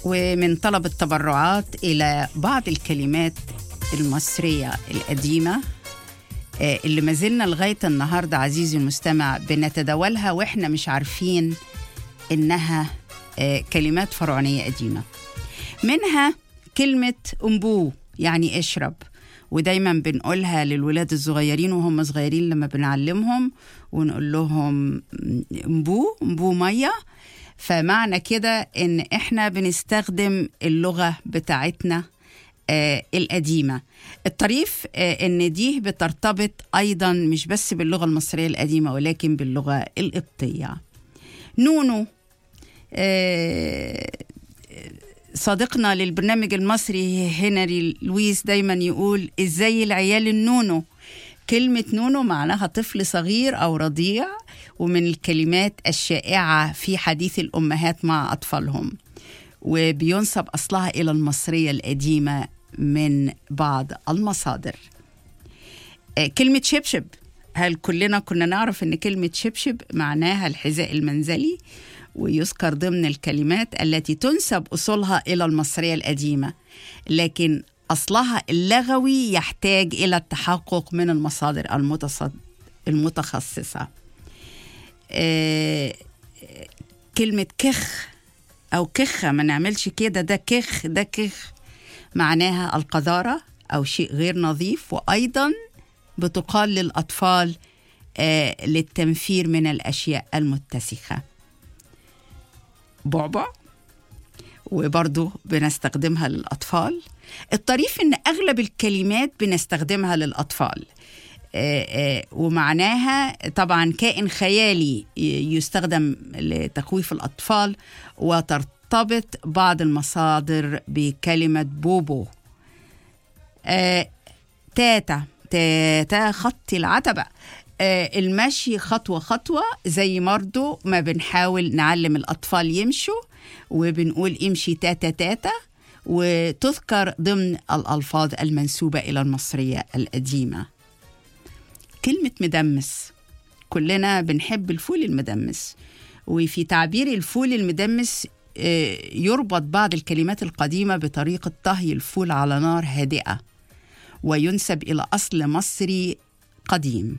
ومن طلب التبرعات إلى بعض الكلمات المصرية القديمة آه، اللي ما زلنا لغاية النهاردة عزيزي المستمع بنتداولها وإحنا مش عارفين إنها آه، كلمات فرعونية قديمة منها كلمة أنبو يعني اشرب ودايما بنقولها للولاد الصغيرين وهم صغيرين لما بنعلمهم ونقول لهم انبو انبو ميه فمعنى كده ان احنا بنستخدم اللغه بتاعتنا آه القديمه الطريف آه ان دي بترتبط ايضا مش بس باللغه المصريه القديمه ولكن باللغه القبطيه نونو آه صديقنا للبرنامج المصري هنري لويس دايما يقول ازاي العيال النونو كلمة نونو معناها طفل صغير أو رضيع ومن الكلمات الشائعة في حديث الأمهات مع أطفالهم وبينسب أصلها إلى المصرية القديمة من بعض المصادر آه، كلمة شبشب هل كلنا كنا نعرف أن كلمة شبشب معناها الحذاء المنزلي ويذكر ضمن الكلمات التي تنسب أصولها إلى المصرية القديمة لكن أصلها اللغوي يحتاج إلى التحقق من المصادر المتصد... المتخصصة آه، كلمة كخ أو كخة ما نعملش كده ده كخ ده كخ معناها القذارة أو شيء غير نظيف وأيضا بتقال للأطفال آه، للتنفير من الأشياء المتسخة بعبع وبرضه بنستخدمها للأطفال الطريف إن أغلب الكلمات بنستخدمها للأطفال آه، آه، ومعناها طبعا كائن خيالي ي- يستخدم لتخويف الأطفال وترتبط بعض المصادر بكلمة بوبو آه، تاتا تاتا خط العتبة آه، المشي خطوة خطوة زي برضو ما بنحاول نعلم الأطفال يمشوا وبنقول امشي تاتا تاتا وتذكر ضمن الألفاظ المنسوبة إلى المصرية القديمة كلمة مدمس كلنا بنحب الفول المدمس وفي تعبير الفول المدمس آه، يربط بعض الكلمات القديمة بطريقة طهي الفول على نار هادئة وينسب إلى أصل مصري قديم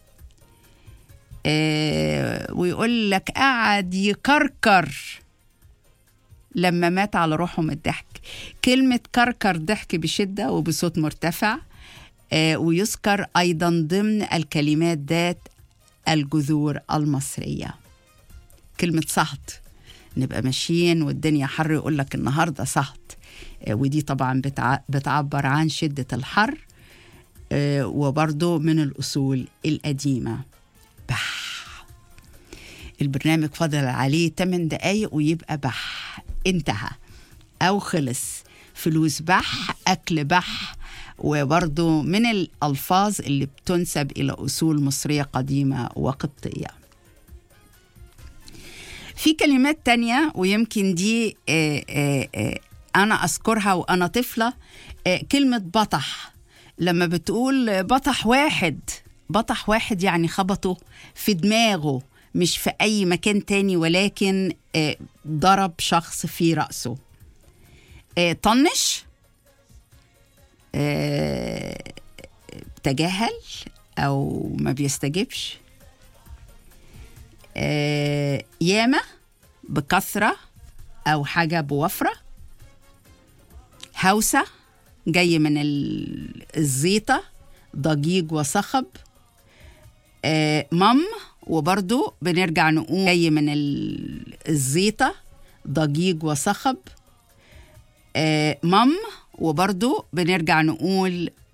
آه، ويقول لك قعد يكركر لما مات على روحه من الضحك كلمة كركر ضحك بشدة وبصوت مرتفع آه، ويذكر أيضا ضمن الكلمات ذات الجذور المصرية كلمة صهد نبقى ماشيين والدنيا حر يقول لك النهاردة صهد آه، ودي طبعا بتع- بتعبر عن شدة الحر آه، وبرضه من الأصول القديمة بح البرنامج فضل عليه 8 دقايق ويبقى بح انتهى أو خلص فلوس بح أكل بح وبرضه من الألفاظ اللي بتنسب إلى أصول مصرية قديمة وقبطية في كلمات تانية ويمكن دي آه، آه، آه، أنا أذكرها وأنا طفلة آه، كلمة بطح لما بتقول بطح واحد بطح واحد يعني خبطه في دماغه مش في أي مكان تاني ولكن آه، ضرب شخص في رأسه آه، طنش آه، تجاهل أو ما بيستجبش آه، ياما بكثرة أو حاجة بوفرة هوسة جاي من ال- الزيطة ضجيج وصخب آه، مم وبرضو بنرجع نقول جاي من ال- الزيطة ضجيج وصخب آه، مم وبرضو بنرجع نقول